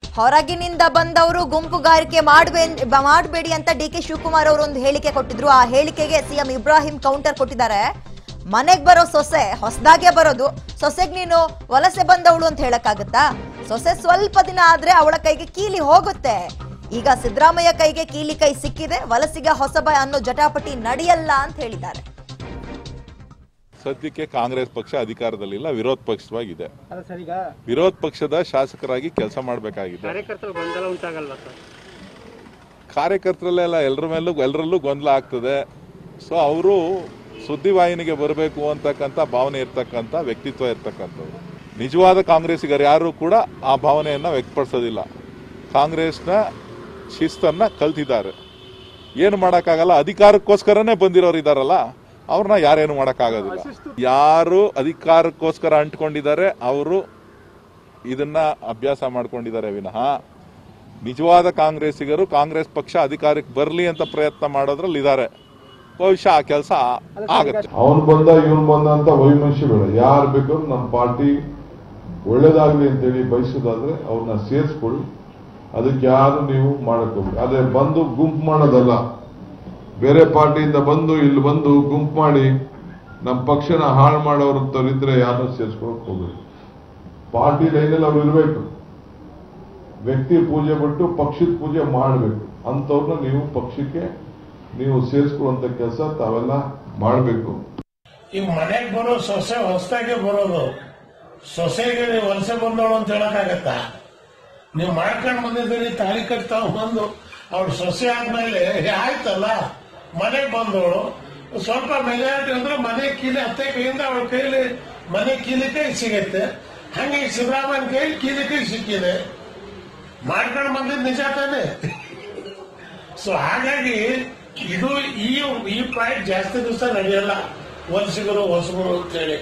ಹೊರಗಿನಿಂದ ಬಂದವರು ಗುಂಪುಗಾರಿಕೆ ಮಾಡ್ಬೇ ಮಾಡಬೇಡಿ ಅಂತ ಡಿ ಕೆ ಶಿವಕುಮಾರ್ ಅವರು ಒಂದು ಹೇಳಿಕೆ ಕೊಟ್ಟಿದ್ರು ಆ ಹೇಳಿಕೆಗೆ ಸಿಎಂ ಇಬ್ರಾಹಿಂ ಕೌಂಟರ್ ಕೊಟ್ಟಿದ್ದಾರೆ ಮನೆಗ್ ಬರೋ ಸೊಸೆ ಹೊಸದಾಗೆ ಬರೋದು ಸೊಸೆಗ್ ನೀನು ವಲಸೆ ಬಂದವಳು ಅಂತ ಹೇಳಕ್ಕಾಗತ್ತಾ ಸೊಸೆ ಸ್ವಲ್ಪ ದಿನ ಆದ್ರೆ ಅವಳ ಕೈಗೆ ಕೀಲಿ ಹೋಗುತ್ತೆ ಈಗ ಸಿದ್ದರಾಮಯ್ಯ ಕೈಗೆ ಕೀಲಿ ಕೈ ಸಿಕ್ಕಿದೆ ವಲಸಿಗ ಹೊಸಬ ಅನ್ನೋ ಜಟಾಪಟಿ ನಡೆಯಲ್ಲ ಅಂತ ಹೇಳಿದ್ದಾರೆ ಸದ್ಯಕ್ಕೆ ಕಾಂಗ್ರೆಸ್ ಪಕ್ಷ ಅಧಿಕಾರದಲ್ಲಿಲ್ಲ ವಿರೋಧ ಪಕ್ಷವಾಗಿದೆ ಅಲ್ಲ ಸರ್ ಈಗ ವಿರೋಧ ಪಕ್ಷದ ಶಾಸಕರಾಗಿ ಕೆಲಸ ಮಾಡಬೇಕಾಗಿದೆ ಕಾರ್ಯಕರ್ತರು ಗೊಂದಲ ಉಂಟಾಗಲ್ವಾ ಸರ್ ಕಾರ್ಯಕರ್ತರಲ್ಲೆಲ್ಲ ಎಲ್ಲರ ಮೇಲೂ ಎಲ್ಲರಲ್ಲೂ ಗೊಂದಲ ಆಗ್ತದೆ ಸೊ ಅವರು ಸುದ್ದಿವಾಹಿನಿಗೆ ಬರಬೇಕು ಅಂತಕ್ಕಂಥ ಭಾವನೆ ಇರ್ತಕ್ಕಂಥ ವ್ಯಕ್ತಿತ್ವ ಇರ್ತಕ್ಕಂಥವ್ರು ನಿಜವಾದ ಕಾಂಗ್ರೆಸ್ಸಿಗರು ಯಾರು ಕೂಡ ಆ ಭಾವನೆಯನ್ನು ವ್ಯಕ್ತಪಡಿಸೋದಿಲ್ಲ ಕಾಂಗ್ರೆಸ್ನ ಶಿಸ್ತನ್ನ ಕಲ್ತಿದ್ದಾರೆ ಏನು ಮಾಡೋಕ್ಕಾಗಲ್ಲ ಅಧಿಕಾರಕ್ಕೋಸ್ಕರನೇ ಬಂದಿರೋರು ಇದಾರಲ್ಲ ಅವ್ರನ್ನ ಯಾರೇನು ಮಾಡೋಕ್ಕಾಗೋದಿಲ್ಲ ಯಾರು ಅಧಿಕಾರಕ್ಕೋಸ್ಕರ ಅಂಟ್ಕೊಂಡಿದ್ದಾರೆ ಅವರು ಇದನ್ನ ಅಭ್ಯಾಸ ಮಾಡ್ಕೊಂಡಿದ್ದಾರೆ ವಿನಃ ನಿಜವಾದ ಕಾಂಗ್ರೆಸ್ಸಿಗರು ಕಾಂಗ್ರೆಸ್ ಪಕ್ಷ ಅಧಿಕಾರಕ್ಕೆ ಬರಲಿ ಅಂತ ಪ್ರಯತ್ನ ಮಾಡೋದ್ರಲ್ಲಿ ಇದ್ದಾರೆ ಬಹುಶಃ ಆ ಕೆಲಸ ಆಗುತ್ತೆ ಅವನ್ ಬಂದ ಇವನ್ ಬಂದ ಅಂತ ವೈಮನಸ್ಯ ಬೇಡ ಯಾರು ಬೇಕಾದ್ರೂ ನಮ್ಮ ಪಾರ್ಟಿ ಒಳ್ಳೇದಾಗ್ಲಿ ಅಂತೇಳಿ ಬಯಸೋದಾದ್ರೆ ಅವ್ರನ್ನ ಸೇರಿಸ್ಕೊಳ್ಳಿ ಅದಕ್ಕೆ ಯಾರು ನೀವು ಮಾಡಕ್ ಹೋಗ್ಲಿ ಅದೇ ಬಂದು ಗುಂಪು ಮಾಡೋದಲ್ಲ ಬೇರೆ ಪಾರ್ಟಿಯಿಂದ ಬಂದು ಇಲ್ಲಿ ಬಂದು ಗುಂಪು ಮಾಡಿ ನಮ್ಮ ಪಕ್ಷನ ಹಾಳು ಮಾಡೋರಂತವ್ರಿದ್ರೆ ಯಾರನ್ನೂ ಸೇರಿಸ್ಕೊಳಕ್ ಹೋಗ್ಬೇಡಿ ಪಾರ್ಟಿ ಲೈನಲ್ಲಿ ಅವ್ರು ಇರ್ಬೇಕು ವ್ಯಕ್ತಿ ಪೂಜೆ ಬಿಟ್ಟು ಪಕ್ಷದ ಪೂಜೆ ಮಾಡಬೇಕು ಅಂತವ್ರನ್ನ ನೀವು ಪಕ್ಷಕ್ಕೆ ನೀವು ಸೇರಿಸ್ಕೊಳ್ಳುವಂತ ಕೆಲಸ ತಾವೆಲ್ಲ ಮಾಡಬೇಕು ಈ ಮನೆಗ್ ಬರೋ ಸೊಸೆ ಹೊಸದಾಗಿ ಬರೋದು ಸೊಸೆಗೆ ನೀವು ವಲಸೆ ಬಂದವಳು ಅಂತ ಹೇಳಕ್ಕಾಗತ್ತಾ ನೀವು ಮಾಡ್ಕೊಂಡು ಬಂದಿದ್ದೀರಿ ತಾಳಿ ಕಟ್ತಾ ಬಂದು ಅವಳು ಸೊಸೆ ಆದ್ಮೇಲೆ ಏ, ಆಯ್ತಲ್ಲ ಮನೆಗ್ ಬಂದವಳು ಸ್ವಲ್ಪ ಮೆಜಾರಿಟಿ ಅಂದ್ರೆ ಮನೆ ಕೀಲಿ ಅತ್ತೆ ಕೈಯಿಂದ ಅವಳ ಕೈಲಿ ಮನೆ ಕೀಲಿ ಕೈ ಸಿಗತ್ತೆ ಹಂಗೆ ಈ ಸಿದ್ದರಾಮಯ್ಯನ ಕೈಲಿ ಕೀಲಿ ಕೈ ಸಿಕ್ಕಿದೆ ಮಾಡ್ಕೊಂಡು ಬಂದಿದ್ದು ನಿಜ ತಾನೆ ಸೊ ಹಾಗಾಗಿ ಇದು ಈ ಈ ಪಾಯಿಂಟ್ ಜಾಸ್ತಿ ದಿವಸ ನಡೆಯಲ್ಲ ವಲಸಿಗರು ಹೊಸಗರು ಅಂತೇಳಿ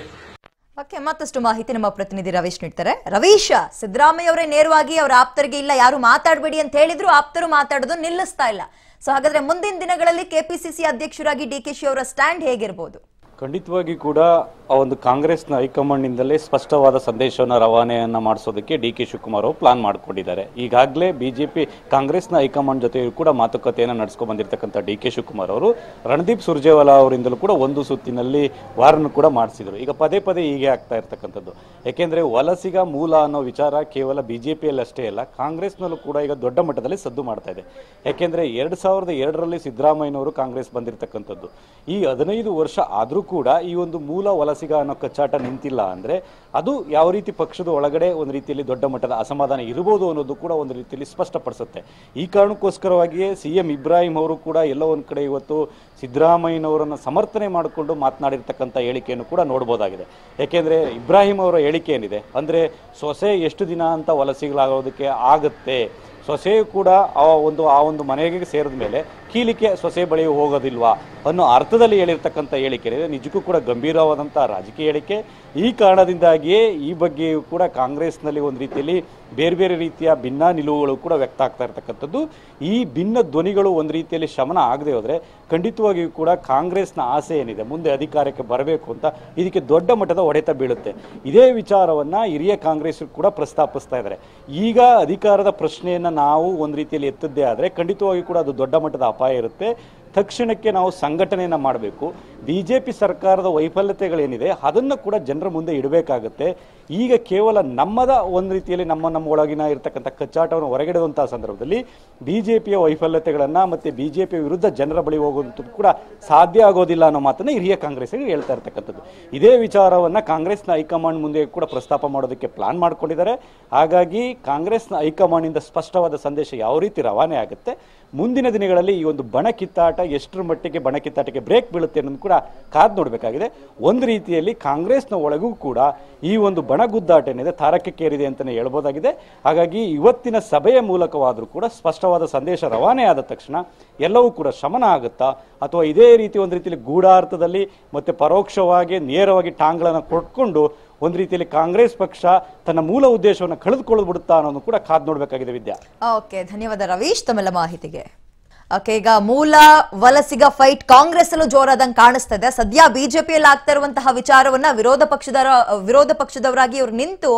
ಓಕೆ ಮತ್ತಷ್ಟು ಮಾಹಿತಿ ನಮ್ಮ ಪ್ರತಿನಿಧಿ ರವೀಶ್ ನೀಡ್ತಾರೆ ರವೀಶ್ ಸಿದ್ದರಾಮಯ್ಯ ಅವರೇ ನೇರವಾಗಿ ಅವರ ಆಪ್ತರಿಗೆ ಇಲ್ಲ ಯಾರು ಮಾತಾಡಬೇಡಿ ಅಂತ ಹೇಳಿದ್ರು ಆಪ್ತರು ಮಾತಾಡೋದು ನಿಲ್ಲಿಸ್ತಾ ಇಲ್ಲ ಸೊ ಹಾಗಾದ್ರೆ ಮುಂದಿನ ದಿನಗಳಲ್ಲಿ ಕೆಪಿಸಿಸಿ ಅಧ್ಯಕ್ಷರಾಗಿ ಡಿ ಕೆ ಶಿ ಅವರ ಸ್ಟ್ಯಾಂಡ್ ಹೇಗಿರ್ಬೋದು ಖಂಡಿತವಾಗಿ ಕೂಡ ಆ ಒಂದು ಕಾಂಗ್ರೆಸ್ನ ಹೈಕಮಾಂಡ್ನಿಂದಲೇ ಸ್ಪಷ್ಟವಾದ ಸಂದೇಶವನ್ನು ರವಾನೆಯನ್ನ ಮಾಡಿಸೋದಕ್ಕೆ ಡಿ ಕೆ ಶಿವಕುಮಾರ್ ಅವರು ಪ್ಲಾನ್ ಮಾಡಿಕೊಂಡಿದ್ದಾರೆ ಈಗಾಗಲೇ ಬಿಜೆಪಿ ಕಾಂಗ್ರೆಸ್ನ ಹೈಕಮಾಂಡ್ ಜೊತೆಯೂ ಕೂಡ ಮಾತುಕತೆಯನ್ನು ನಡೆಸ್ಕೊಂಡು ಬಂದಿರತಕ್ಕಂಥ ಡಿ ಕೆ ಶಿವಕುಮಾರ್ ಅವರು ರಣದೀಪ್ ಸುರ್ಜೇವಾಲಾ ಅವರಿಂದಲೂ ಕೂಡ ಒಂದು ಸುತ್ತಿನಲ್ಲಿ ವಾರನ್ನು ಕೂಡ ಮಾಡಿಸಿದರು ಈಗ ಪದೇ ಪದೇ ಹೀಗೆ ಆಗ್ತಾ ಇರ್ತಕ್ಕಂಥದ್ದು ಯಾಕೆಂದ್ರೆ ವಲಸಿಗ ಮೂಲ ಅನ್ನೋ ವಿಚಾರ ಕೇವಲ ಬಿಜೆಪಿಯಲ್ಲಿ ಅಷ್ಟೇ ಅಲ್ಲ ಕಾಂಗ್ರೆಸ್ನಲ್ಲೂ ಕೂಡ ಈಗ ದೊಡ್ಡ ಮಟ್ಟದಲ್ಲಿ ಸದ್ದು ಮಾಡ್ತಾ ಇದೆ ಯಾಕೆಂದ್ರೆ ಎರಡ್ ಸಾವಿರದ ಎರಡರಲ್ಲಿ ಸಿದ್ದರಾಮಯ್ಯನವರು ಕಾಂಗ್ರೆಸ್ ಬಂದಿರತಕ್ಕಂಥದ್ದು ಈ ಹದಿನೈದು ವರ್ಷ ಆದರೂ ಕೂಡ ಈ ಒಂದು ಮೂಲ ವಲಸಿಗ ಅನ್ನೋ ಕಚ್ಚಾಟ ನಿಂತಿಲ್ಲ ಅಂದ್ರೆ ಅದು ಯಾವ ರೀತಿ ಪಕ್ಷದ ಒಳಗಡೆ ಒಂದು ರೀತಿಯಲ್ಲಿ ದೊಡ್ಡ ಮಟ್ಟದ ಅಸಮಾಧಾನ ಇರಬಹುದು ಅನ್ನೋದು ಕೂಡ ಒಂದು ರೀತಿಯಲ್ಲಿ ಸ್ಪಷ್ಟಪಡಿಸುತ್ತೆ ಈ ಕಾರಣಕ್ಕೋಸ್ಕರವಾಗಿಯೇ ಸಿ ಎಂ ಇಬ್ರಾಹಿಂ ಅವರು ಕೂಡ ಎಲ್ಲೋ ಒಂದ್ ಕಡೆ ಇವತ್ತು ಸಿದ್ದರಾಮಯ್ಯನವರನ್ನ ಸಮರ್ಥನೆ ಮಾಡಿಕೊಂಡು ಮಾತನಾಡಿರ್ತಕ್ಕಂಥ ಹೇಳಿಕೆಯನ್ನು ಕೂಡ ನೋಡಬಹುದಾಗಿದೆ ಯಾಕೆಂದ್ರೆ ಇಬ್ರಾಹಿಂ ಅವರ ಹೇಳಿಕೆ ಏನಿದೆ ಅಂದ್ರೆ ಸೊಸೆ ಎಷ್ಟು ದಿನ ಅಂತ ವಲಸಿಗಳಾಗೋದಕ್ಕೆ ಆಗತ್ತೆ ಸೊಸೆಯು ಕೂಡ ಆ ಒಂದು ಆ ಒಂದು ಮನೆಗೆ ಸೇರಿದ ಮೇಲೆ ಕೀಲಿಕೆ ಸೊಸೆ ಬಳಿ ಹೋಗೋದಿಲ್ವಾ ಅನ್ನೋ ಅರ್ಥದಲ್ಲಿ ಹೇಳಿರ್ತಕ್ಕಂಥ ಹೇಳಿಕೆ ಏನಿದೆ ನಿಜಕ್ಕೂ ಕೂಡ ಗಂಭೀರವಾದಂಥ ರಾಜಕೀಯ ಹೇಳಿಕೆ ಈ ಕಾರಣದಿಂದಾಗಿಯೇ ಈ ಬಗ್ಗೆಯೂ ಕೂಡ ಕಾಂಗ್ರೆಸ್ನಲ್ಲಿ ಒಂದು ರೀತಿಯಲ್ಲಿ ಬೇರೆ ಬೇರೆ ರೀತಿಯ ಭಿನ್ನ ನಿಲುವುಗಳು ಕೂಡ ವ್ಯಕ್ತ ಆಗ್ತಾ ಇರ್ತಕ್ಕಂಥದ್ದು ಈ ಭಿನ್ನ ಧ್ವನಿಗಳು ಒಂದು ರೀತಿಯಲ್ಲಿ ಶಮನ ಆಗದೆ ಹೋದ್ರೆ ಖಂಡಿತವಾಗಿಯೂ ಕೂಡ ಕಾಂಗ್ರೆಸ್ನ ಆಸೆ ಏನಿದೆ ಮುಂದೆ ಅಧಿಕಾರಕ್ಕೆ ಬರಬೇಕು ಅಂತ ಇದಕ್ಕೆ ದೊಡ್ಡ ಮಟ್ಟದ ಹೊಡೆತ ಬೀಳುತ್ತೆ ಇದೇ ವಿಚಾರವನ್ನ ಹಿರಿಯ ಕಾಂಗ್ರೆಸ್ ಕೂಡ ಪ್ರಸ್ತಾಪಿಸ್ತಾ ಇದ್ದಾರೆ ಈಗ ಅಧಿಕಾರದ ಪ್ರಶ್ನೆಯನ್ನ ನಾವು ಒಂದು ರೀತಿಯಲ್ಲಿ ಎತ್ತದ್ದೇ ಆದ್ರೆ ಖಂಡಿತವಾಗಿ ಕೂಡ ಅದು ದೊಡ್ಡ ಮಟ್ಟದ ಅಪಾಯ ಇರುತ್ತೆ ತಕ್ಷಣಕ್ಕೆ ನಾವು ಸಂಘಟನೆಯನ್ನ ಮಾಡಬೇಕು ಬಿಜೆಪಿ ಸರ್ಕಾರದ ವೈಫಲ್ಯತೆಗಳೇನಿದೆ ಅದನ್ನು ಕೂಡ ಜನರ ಮುಂದೆ ಇಡಬೇಕಾಗುತ್ತೆ ಈಗ ಕೇವಲ ನಮ್ಮದ ಒಂದು ರೀತಿಯಲ್ಲಿ ನಮ್ಮ ನಮ್ಮ ಒಳಗಿನ ಇರತಕ್ಕಂಥ ಕಚ್ಚಾಟವನ್ನು ಹೊರಗಿಡುವಂತಹ ಸಂದರ್ಭದಲ್ಲಿ ಬಿಜೆಪಿಯ ವೈಫಲ್ಯತೆಗಳನ್ನ ಮತ್ತೆ ಬಿಜೆಪಿ ವಿರುದ್ಧ ಜನರ ಬಳಿ ಹೋಗುವಂಥದ್ದು ಕೂಡ ಸಾಧ್ಯ ಆಗೋದಿಲ್ಲ ಅನ್ನೋ ಮಾತನ್ನ ಹಿರಿಯ ಕಾಂಗ್ರೆಸ್ಸಿಗೆ ಹೇಳ್ತಾ ಇರ್ತಕ್ಕಂಥದ್ದು ಇದೇ ವಿಚಾರವನ್ನ ಕಾಂಗ್ರೆಸ್ನ ಹೈಕಮಾಂಡ್ ಮುಂದೆ ಕೂಡ ಪ್ರಸ್ತಾಪ ಮಾಡೋದಕ್ಕೆ ಪ್ಲಾನ್ ಮಾಡ್ಕೊಂಡಿದ್ದಾರೆ ಹಾಗಾಗಿ ಕಾಂಗ್ರೆಸ್ನ ಹೈಕಮಾಂಡ್ ಇಂದ ಸ್ಪಷ್ಟವಾದ ಸಂದೇಶ ಯಾವ ರೀತಿ ರವಾನೆ ಆಗುತ್ತೆ ಮುಂದಿನ ದಿನಗಳಲ್ಲಿ ಈ ಒಂದು ಬಣ ಕಿತ್ತಾಟ ಎಷ್ಟರ ಮಟ್ಟಿಗೆ ಬಣ ಕಿತ್ತಾಟಕ್ಕೆ ಬ್ರೇಕ್ ಬೀಳುತ್ತೆ ಅನ್ನೋದು ಕೂಡ ಕಾದ್ ನೋಡಬೇಕಾಗಿದೆ ಒಂದು ರೀತಿಯಲ್ಲಿ ಕಾಂಗ್ರೆಸ್ನ ಒಳಗೂ ಕೂಡ ಈ ಒಂದು ಬಣ ಗುದ್ದಾಟ ಏನಿದೆ ತಾರಕಕ್ಕೇರಿದೆ ಅಂತಲೇ ಹೇಳ್ಬೋದಾಗಿದೆ ಹಾಗಾಗಿ ಇವತ್ತಿನ ಸಭೆಯ ಮೂಲಕವಾದರೂ ಕೂಡ ಸ್ಪಷ್ಟವಾದ ಸಂದೇಶ ರವಾನೆ ಆದ ತಕ್ಷಣ ಎಲ್ಲವೂ ಕೂಡ ಶಮನ ಆಗುತ್ತಾ ಅಥವಾ ಇದೇ ರೀತಿ ಒಂದು ರೀತಿಯಲ್ಲಿ ಗೂಢಾರ್ಥದಲ್ಲಿ ಮತ್ತೆ ಪರೋಕ್ಷವಾಗಿ ನೇರವಾಗಿ ಟಾಂಗ್ಗಳನ್ನು ಕೊಟ್ಕೊಂಡು ಒಂದು ರೀತಿಯಲ್ಲಿ ಕಾಂಗ್ರೆಸ್ ಪಕ್ಷ ತನ್ನ ಮೂಲ ಉದ್ದೇಶವನ್ನು ಕಳೆದುಕೊಳ್ಳೋದು ಬಿಡುತ್ತಾ ಅನ್ನೋದು ಕೂಡ ಕಾದ್ ನೋಡಬೇಕಾಗಿದೆ ವಿದ್ಯಾ ಓಕೆ ಧನ್ಯವಾದ ರವೀಶ್ ತಮ್ಮೆಲ್ಲ ಮಾಹಿತಿಗೆ ಓಕೆ ಈಗ ಮೂಲ ವಲಸಿಗ ಫೈಟ್ ಕಾಂಗ್ರೆಸ್ ಅಲ್ಲೂ ಜೋರಾದಂಗ್ ಕಾಣಿಸ್ತಾ ಇದೆ ಸದ್ಯ ಬಿಜೆಪಿಯಲ್ಲಿ ಆಗ್ತಾ ಇರುವಂತಹ ವಿಚಾರವನ್ನ ವಿರೋಧ ಪಕ್ಷದ ವಿರೋಧ ಪಕ್ಷದವರಾಗಿ ಇವ್ರು ನಿಂತು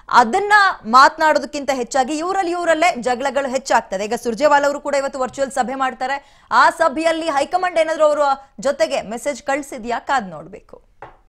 ಅದನ್ನ ಮಾತನಾಡೋದಕ್ಕಿಂತ ಹೆಚ್ಚಾಗಿ ಇವರಲ್ಲಿ ಇವರಲ್ಲೇ ಜಗಳಗಳು ಹೆಚ್ಚಾಗ್ತದೆ ಈಗ ಸುರ್ಜೇವಾಲ್ ಅವರು ಕೂಡ ಇವತ್ತು ವರ್ಚುವಲ್ ಸಭೆ ಮಾಡ್ತಾರೆ ಆ ಸಭೆಯಲ್ಲಿ ಹೈಕಮಾಂಡ್ ಏನಾದ್ರು ಅವರ ಜೊತೆಗೆ ಮೆಸೇಜ್ ಕಳ್ಸಿದ್ಯಾ ಕಾದ್ ನೋಡ್ಬೇಕು